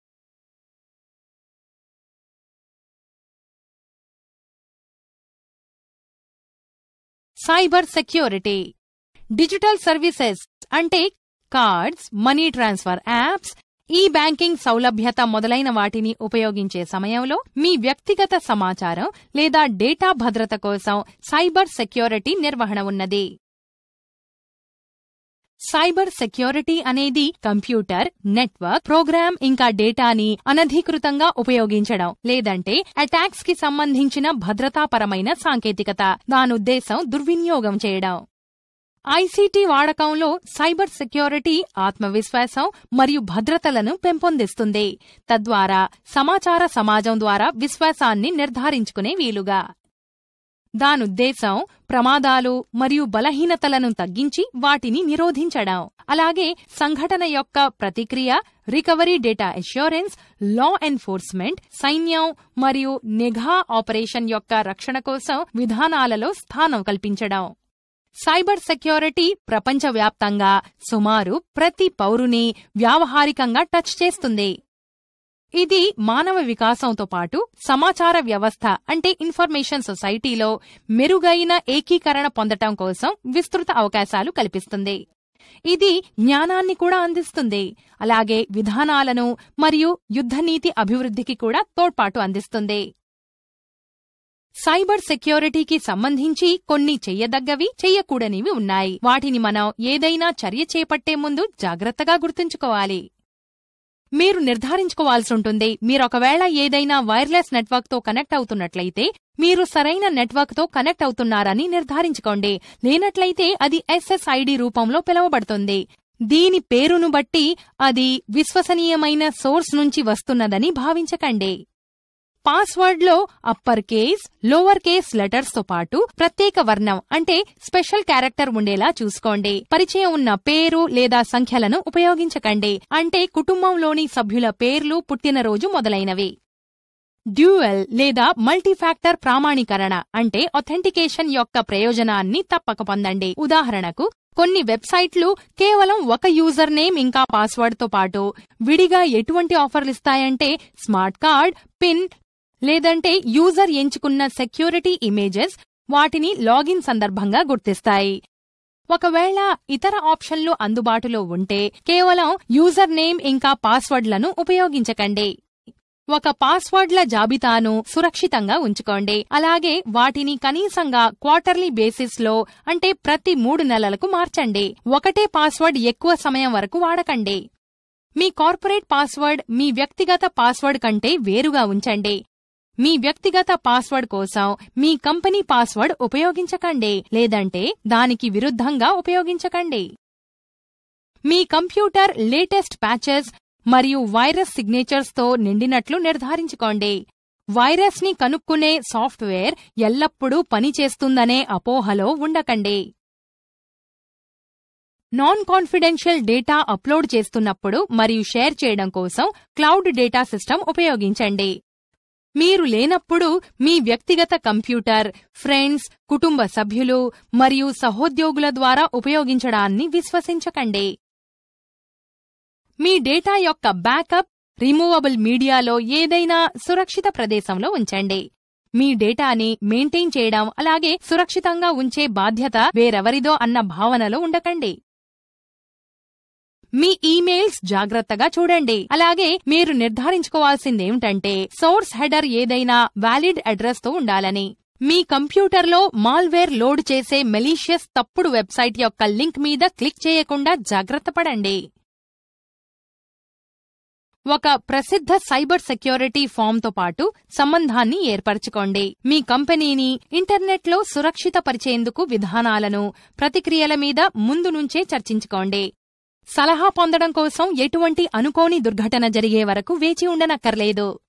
సైబర్ సెక్యూరిటీ డిజిటల్ సర్వీసెస్ అంటే cards money transfer apps e banking సౌలభ్యత మొదలైన వాటిని ఉపయోగించే సమయంలో మీ వ్యక్తిగత సమాచారం లేదా డేటా భద్రత కోసం సైబర్ సెక్యూరిటీ నిర్వహణ ఉన్నది సైబర్ సెక్యూరిటీ అనేది కంప్యూటర్ నెట్వర్క్ ప్రోగ్రామ్ ఇంకా డేటాని అనధికృతంగా ఉపయోగించడం లేదంటే అటాక్స్ కి సంబంధించిన భద్రతాపరమైన సాంకేతికత దానుద్దేశం దుర్వినియోగం చేయడం ఐసీటీ వాడకంలో సైబర్ సెక్యూరిటీ ఆత్మవిశ్వాసం మరియు భద్రతలను పెంపొందిస్తుంది తద్వారా సమాచార సమాజం ద్వారా విశ్వాసాన్ని నిర్ధారించుకునే వీలుగా దానుద్దేశం ప్రమాదాలు మరియు బలహీనతలను తగ్గించి వాటిని నిరోధించడం అలాగే సంఘటన యొక్క ప్రతిక్రియ recovery data assurance law enforcement సైన్యం మరియు నిఘా ఆపరేషన్ యొక్క రక్షణ కోసం విధానాలలో స్థానం కల్పించడం సైబర్ సెక్యూరిటీ ప్రపంచవ్యాప్తంగా సుమారు ప్రతి పౌరుని వ్యావహారికంగా టచ్ చేస్తుంది ఇది మానవ వికాసంతో పాటు సమాచార వ్యవస్థ అంటే ఇన్ఫర్మేషన్ సొసైటీలో మెరుగైన ఏకీకరణ పొందటం కోసం విస్తృత అవకాశాలు కల్పిస్తుంది ఇది జ్ఞానాన్ని కూడా అందిస్తుంది అలాగే విధానాలను మరియు యుద్ధనీతి అభివృద్ధికి కూడా తోడ్పాటు అందిస్తుంది సైబర్ సెక్యూరిటీకి సంబంధించి కొన్ని చెయ్యదగ్గవి చెయ్యకూడనివి ఉన్నాయి వాటిని మనం ఏదైనా చర్య చేపట్టే ముందు జాగ్రత్తగా గుర్తుంచుకోవాలి మీరు నిర్ధారించుకోవాల్సి ఉంటుంది మీరొకవేళ ఏదైనా వైర్లెస్ నెట్వర్క్తో కనెక్ట్ అవుతున్నట్లయితే మీరు సరైన నెట్వర్క్తో కనెక్ట్ అవుతున్నారని నిర్ధారించుకోండి లేనట్లయితే అది ఎస్ఎస్ఐడి రూపంలో పిలువబడుతుంది దీని పేరును బట్టి అది విశ్వసనీయమైన సోర్స్ నుంచి వస్తున్నదని భావించకండి పాస్వర్డ్లో upper case lower case letters తో పాటు ప్రత్యేక వర్ణం అంటే స్పెషల్ క్యారెక్టర్ ఉండేలా చూసుకోండి పరిచయం ఉన్న పేరు లేదా సంఖ్యలను ఉపయోగించకండి అంటే కుటుంబంలోని సభ్యుల పేర్లు పుట్టినరోజు మొదలైనవి డ్యూయల్ లేదా మల్టీఫాక్టర్ ప్రామాణీకరణ అంటే ఒథెంటికేషన్ యొక్క ప్రయోజనాన్ని తప్పక పొందండి ఉదాహరణకు కొన్ని వెబ్సైట్లు కేవలం ఒక యూజర్ నేమ్ ఇంకా పాస్వర్డ్తో పాటు విడిగా ఎటువంటి ఆఫర్లిస్తాయంటే స్మార్ట్ కార్డ్ పిన్ లేదంటే యూజర్ ఎంచుకున్న సెక్యూరిటీ ఇమేజెస్ వాటిని లాగిన్ సందర్భంగా గుర్తిస్తాయి ఒకవేళ ఇతర ఆప్షన్లు అందుబాటులో ఉంటే కేవలం యూజర్ నేమ్ ఇంకా పాస్వర్డ్లను ఉపయోగించకండి ఒక పాస్వర్డ్ల జాబితాను సురక్షితంగా ఉంచుకోండి అలాగే వాటిని కనీసంగా క్వార్టర్లీ బేసిస్ లో అంటే ప్రతి మూడు నెలలకు మార్చండి ఒకటే పాస్వర్డ్ ఎక్కువ సమయం వరకు వాడకండి మీ కార్పొరేట్ పాస్వర్డ్ మీ వ్యక్తిగత పాస్వర్డ్ కంటే వేరుగా ఉంచండి మీ వ్యక్తిగత పాస్వర్డ్ కోసం మీ కంపెనీ పాస్వర్డ్ ఉపయోగించకండి లేదంటే దానికి విరుద్ధంగా ఉపయోగించకండి మీ కంప్యూటర్ లేటెస్ట్ ప్యాచెస్ మరియు వైరస్ సిగ్నేచర్స్ తో నిండినట్లు నిర్ధారించుకోండి వైరస్ ని కనుక్కునే సాఫ్ట్వేర్ ఎల్లప్పుడూ పనిచేస్తుందనే అపోహలో ఉండకండి నాన్ కాన్ఫిడెన్షియల్ డేటా అప్లోడ్ చేస్తున్నప్పుడు మరియు షేర్ చేయడం కోసం క్లౌడ్ డేటా సిస్టమ్ ఉపయోగించండి మీరు లేనప్పుడు మీ వ్యక్తిగత కంప్యూటర్ ఫ్రెండ్స్ కుటుంబ సభ్యులు మరియు సహోద్యోగుల ద్వారా ఉపయోగించడాన్ని విశ్వసించకండి మీ డేటా యొక్క బ్యాకప్ రిమూవబుల్ మీడియాలో ఏదైనా సురక్షిత ప్రదేశంలో ఉంచండి మీ డేటాని మెయింటైన్ చేయడం అలాగే సురక్షితంగా ఉంచే బాధ్యత వేరెవరిదో అన్న భావనలో ఉండకండి మీ ఈమెయిల్స్ జాగ్రత్తగా చూడండి అలాగే మీరు నిర్ధారించుకోవాల్సిందేమిటంటే సోర్స్ హెడర్ ఏదైనా వ్యాలిడ్ అడ్రస్ తో ఉండాలని మీ కంప్యూటర్లో మాల్వేర్ లోడ్ చేసే మెలీషియస్ తప్పుడు వెబ్సైట్ యొక్క లింక్ మీద క్లిక్ చేయకుండా జాగ్రత్త పడండి ఒక ప్రసిద్ధ సైబర్ సెక్యూరిటీ ఫామ్తో పాటు సంబంధాన్ని ఏర్పరచుకోండి మీ కంపెనీని ఇంటర్నెట్లో సురక్షితపరిచేందుకు విధానాలను ప్రతిక్రియల మీద ముందు నుంచే చర్చించుకోండి సలహా పొందడం కోసం ఎటువంటి అనుకోని దుర్ఘటన జరిగే వరకు వేచి ఉండనక్కర్లేదు